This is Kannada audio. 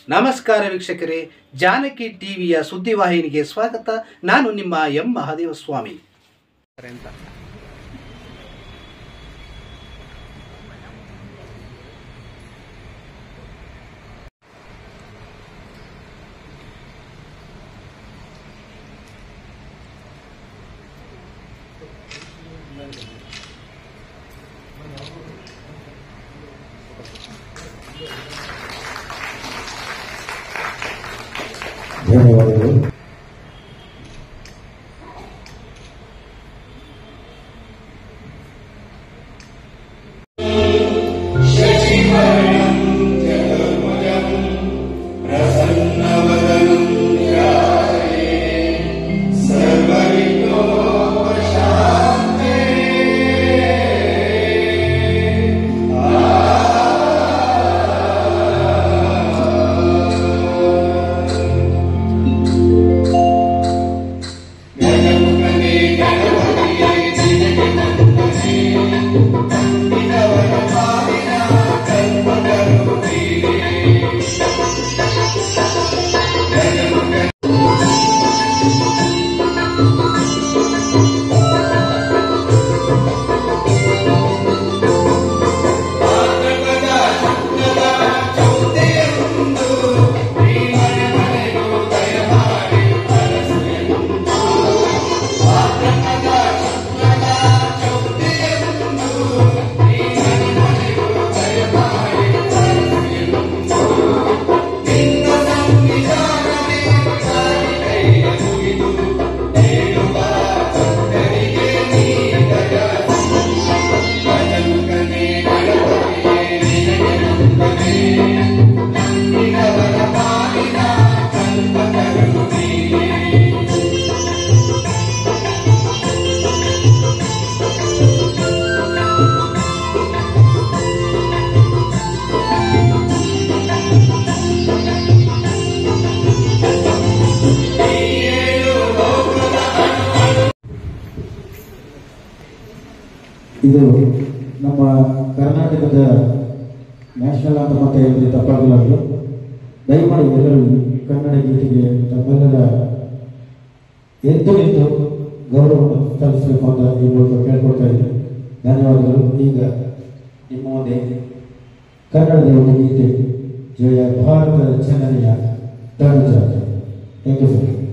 ನಮಸ್ಕಾರ ವೀಕ್ಷಕರೇ ಜಾನಕಿ ಟಿವಿಯ ಸುದ್ದಿವಾಹಿನಿಗೆ ಸ್ವಾಗತ ನಾನು ನಿಮ್ಮ ಎಂ ಮಹಾದೇವ ಸ್ವಾಮಿ ಅಂತ ಧನ್ಯವಾದಗಳು ಇದು ನಮ್ಮ ಕರ್ನಾಟಕದ ನ್ಯಾಷನಲ್ ಅಂತ ಮತ್ತೆ ಹೇಳಿದ್ರೆ ತಪ್ಪಾಗಲಾರದು ದಯಮಾಡಿ ಎಲ್ಲರೂ ಕನ್ನಡ ಗೀತೆಗೆ ತಮ್ಮೆಲ್ಲರ ಎದ್ದು ನಿಂತು ಗೌರವವನ್ನು ಸಲ್ಲಿಸಬೇಕು ಅಂತ ಈ ಮೂಲಕ ಕೇಳ್ಕೊಳ್ತಾ ಇದ್ದೀನಿ ಧನ್ಯವಾದಗಳು ಈಗ ನಿಮ್ಮ ಮುಂದೆ ಕನ್ನಡದ ಒಂದು ಗೀತೆ ಜಯ ಭಾರತ ಜನನಿಯ ತನುಜ ಥ್ಯಾಂಕ್ ಯು ಸರ್